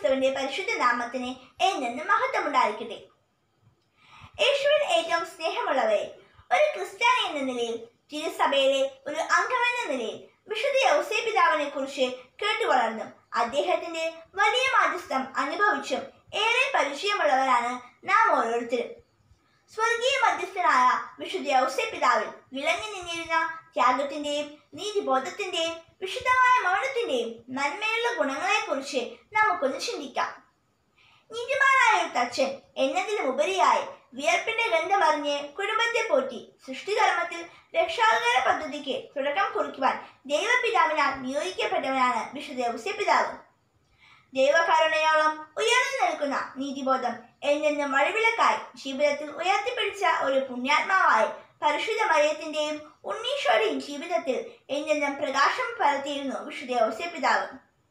ക്രിസ്തുവിന്റെ പരിശുദ്ധ നാമത്തിന് എന്നെന്നും മഹത്വമുണ്ടായിരിക്കട്ടെ യേശുവിൽ ഏറ്റവും സ്നേഹമുള്ളവരെ ഒരു ക്രിസ്ത്യാനി എന്ന നിലയിൽ തിരുസഭയിലെ ഒരു അംഗമെന്ന നിലയിൽ വിശുദ്ധ യൗസേ പിതാവിനെ കുറിച്ച് കേട്ടു വളർന്നും അദ്ദേഹത്തിന്റെ വലിയ മാധ്യസ്ഥം അനുഭവിച്ചും ഏറെ പരിചയമുള്ളവരാണ് നാം ഓരോരുത്തരും സ്വർഗീയ മധ്യസ്ഥനായ വിശുദ്ധ യൗസേ പിതാവിൽ വിളങ്ങി നിന്നിരുന്ന ത്യാഗത്തിന്റെയും നീതിബോധത്തിന്റെയും വിശുദ്ധമായ മൗനത്തിന്റെയും നന്മയുള്ള ഗുണങ്ങളെക്കുറിച്ച് നമുക്കൊന്ന് ചിന്തിക്കാം നീതിമാനായ ഒരു തച്ചൻ എന്നതിലുപരിയായി വിയർപ്പിന്റെ ഗന്ധമറിഞ്ഞ് കുടുംബത്തെ പോറ്റി സൃഷ്ടികർമ്മത്തിൽ രക്ഷാകര പദ്ധതിക്ക് തുടക്കം കുറിക്കുവാൻ ദൈവപിതാവിനാൽ നിയോഗിക്കപ്പെട്ടവനാണ് വിശുദ്ധ യൗസേ പിതാവ് ദൈവകരുണയോളം ഉയർന്നു നിൽക്കുന്ന നീതിബോധം എന്നെന്നും വഴിവിളക്കായി ജീവിതത്തിൽ ഉയർത്തിപ്പിടിച്ച ഒരു പുണ്യാത്മാവായി പരിശുദ്ധ മറിയത്തിന്റെയും ഉണ്ണീശോയുടെയും ജീവിതത്തിൽ എന്നെന്നും പ്രകാശം പരത്തിയിരുന്നു വിശുദ്ധ യൗസേ പിതാവ്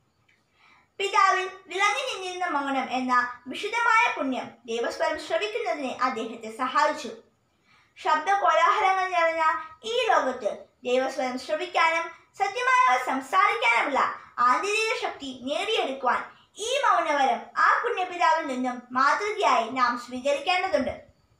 പിതാവിൽ വിളങ്ങി നിന്നിരുന്ന മൗനം എന്ന വിശുദ്ധമായ പുണ്യം ദൈവസ്വരം ശ്രവിക്കുന്നതിന് അദ്ദേഹത്തെ സഹായിച്ചു ശബ്ദ കോലാഹലങ്ങൾ നിറഞ്ഞ ഈ ലോകത്ത് ദൈവസ്വരം ശ്രവിക്കാനും സത്യമായവ സംസാരിക്കാനുമുള്ള ആന്തരിക ശക്തി നേടിയെടുക്കുവാൻ ഈ മൗനവരം ആ പുണ്യപിതാവിൽ നിന്നും മാതൃകയായി നാം സ്വീകരിക്കേണ്ടതുണ്ട്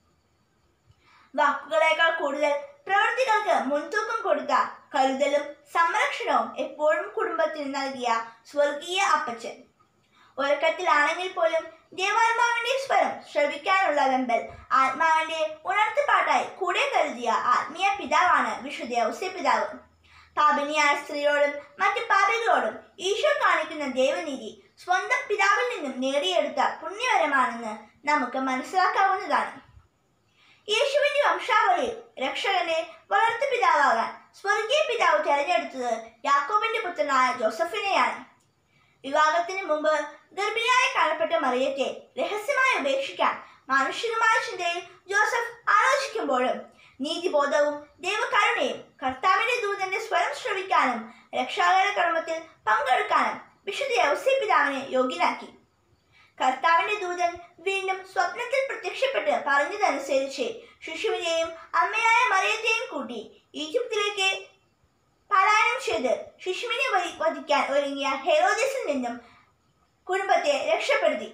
വാക്കുകളേക്കാൾ കൂടുതൽ പ്രവൃത്തികൾക്ക് മുൻതൂക്കം കൊടുത്ത കരുതലും സംരക്ഷണവും എപ്പോഴും കുടുംബത്തിന് നൽകിയ സ്വർഗീയ അപ്പച്ചൻ ഉറക്കത്തിലാണെങ്കിൽ പോലും ദേവാത്മാവിന്റെ സ്വരം ശ്രവിക്കാനുള്ള വെമ്പൽ ആത്മാവിന്റെ ഉണർത്തുപാട്ടായി കൂടെ കരുതിയ ആത്മീയ പിതാവാണ് വിശുദ്ധ ഔസ്യ പിതാവ് പാപിനിയായ സ്ത്രീയോടും മറ്റ് പാപികളോടും ഈശോ കാണിക്കുന്ന ദൈവനീതി സ്വന്തം പിതാവിൽ നിന്നും നേടിയെടുത്ത പുണ്യവരമാണെന്ന് നമുക്ക് മനസ്സിലാക്കാവുന്നതാണ് യേശുവിന്റെ വംശാവളിയിൽ രക്ഷകനെ വളർത്തു പിതാവാകാൻ സ്വർഗീയ പിതാവ് തെരഞ്ഞെടുത്തത് യാക്കോബിന്റെ പുത്രനായ ജോസഫിനെയാണ് വിവാഹത്തിന് മുമ്പ് ഗർഭിണിയായി കാണപ്പെട്ട മറിയത്തെ രഹസ്യമായി ഉപേക്ഷിക്കാൻ മാനുഷികമായ ചിന്തയിൽ ജോസഫ് ആലോചിക്കുമ്പോഴും നീതിബോധവും ദൈവകരുണയും കർത്താവിന്റെ ദൂതന്റെ സ്വരം ശ്രവിക്കാനും രക്ഷാകര കർമ്മത്തിൽ പങ്കെടുക്കാനും വിശുദ്ധ യൗസേ പിതാവിനെ യോഗ്യനാക്കി കർത്താവിന്റെ ദൂതൻ വീണ്ടും സ്വപ്നത്തിൽ പ്രത്യക്ഷപ്പെട്ട് പറഞ്ഞതനുസരിച്ച് ശിശുവിനെയും അമ്മയായ മറിയത്തെയും കൂട്ടി ഈജിപ്തിലേക്ക് പലായനം ചെയ്ത് ശിശുവിനെ വധി- വധിക്കാൻ ഒരുങ്ങിയ ഹെറോദസിൽ നിന്നും കുടുംബത്തെ രക്ഷപ്പെടുത്തി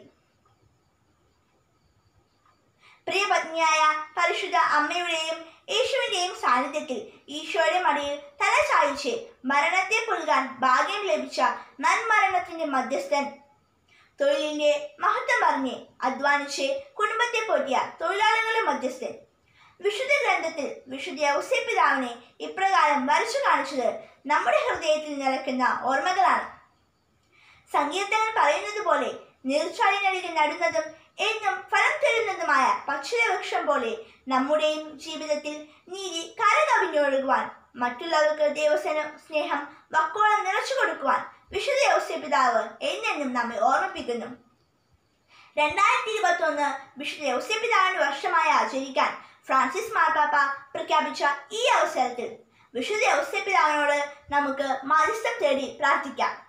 പ്രിയപത്നിയായ പരിശുദ്ധ അമ്മയുടെയും യേശുവിന്റെയും സാന്നിധ്യത്തിൽ ഈശോയുടെ മടിയിൽ തല ചായ്ച്ച് മരണത്തെ പുൽകാൻ ഭാഗ്യം ലഭിച്ച നന്മരണത്തിന്റെ മധ്യസ്ഥൻ തൊഴിലിന്റെ മഹത്വം അറിഞ്ഞ് അധ്വാനിച്ച് കുടുംബത്തെ പോറ്റിയ തൊഴിലാളികളുടെ മധ്യസ്ഥൻ വിശുദ്ധ ഗ്രന്ഥത്തിൽ വിശുദ്ധ ഔസേ പിതാവിനെ ഇപ്രകാരം വരച്ചു കാണിച്ചത് നമ്മുടെ ഹൃദയത്തിൽ നിറയ്ക്കുന്ന ഓർമ്മകളാണ് സങ്കീർത്തകൻ പറയുന്നത് പോലെ നീർച്ചാലിനടിയിൽ നടുന്നതും എന്നും ഫലം തരുന്നതുമായ പക്ഷിവൃക്ഷം പോലെ നമ്മുടെയും ജീവിതത്തിൽ നീതി കരകവിഞ്ഞൊഴുകുവാൻ മറ്റുള്ളവർക്ക് ദൈവസന സ്നേഹം വക്കോളം നിറച്ചു കൊടുക്കുവാൻ വിശുദ്ധ ഔസേ പിതാവ് എന്നെന്നും നമ്മെ ഓർമ്മിപ്പിക്കുന്നു രണ്ടായിരത്തി ഇരുപത്തി ഒന്ന് വിശുദ്ധ ഔസേ പിതാവിന്റെ വർഷമായി ആചരിക്കാൻ ഫ്രാൻസിസ് മാർപ്പാപ്പ പ്രഖ്യാപിച്ച ഈ അവസരത്തിൽ വിശുദ്ധ ഔസേ പിതാവിനോട് നമുക്ക് മാധ്യസ്ഥം തേടി പ്രാർത്ഥിക്കാം